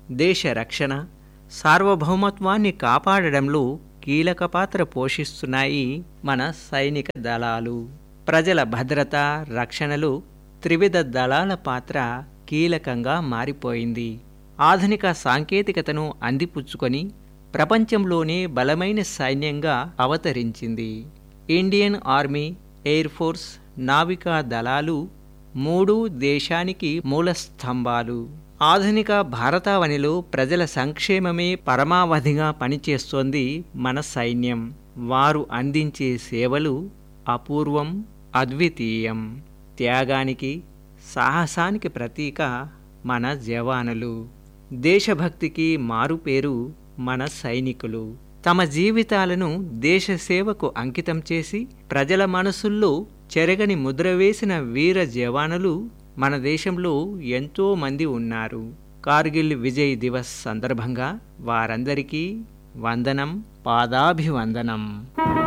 దేశ రక్షణ సార్వభౌమత్వాన్ని కాపాడడంలో కీలక పాత్ర పోషిస్తున్నాయి మన సైనిక దళాలు ప్రజల భద్రత రక్షణలో త్రివిధ దళాల పాత్ర కీలకంగా మారిపోయింది ఆధునిక సాంకేతికతను అందిపుచ్చుకొని ప్రపంచంలోనే బలమైన సైన్యంగా అవతరించింది ఇండియన్ ఆర్మీ ఎయిర్ ఫోర్స్ నావికా దళాలు మూడు దేశానికి మూల స్తంభాలు ఆధునిక భారతావనిలో ప్రజల సంక్షేమమే పరమావధిగా పనిచేస్తోంది మన సైన్యం వారు అందించే సేవలు అపూర్వం అద్వితీయం త్యాగానికి సాహసానికి ప్రతీక మన జవానులు దేశభక్తికి మారుపేరు మన సైనికులు తమ జీవితాలను దేశ సేవకు అంకితం చేసి ప్రజల మనసుల్లో చెరగని ముద్ర వేసిన వీర జవానులు మన దేశంలో ఎంతో మంది ఉన్నారు కార్గిల్ విజయ్ దివస్ సందర్భంగా వారందరికీ వందనం పాదాభివందనం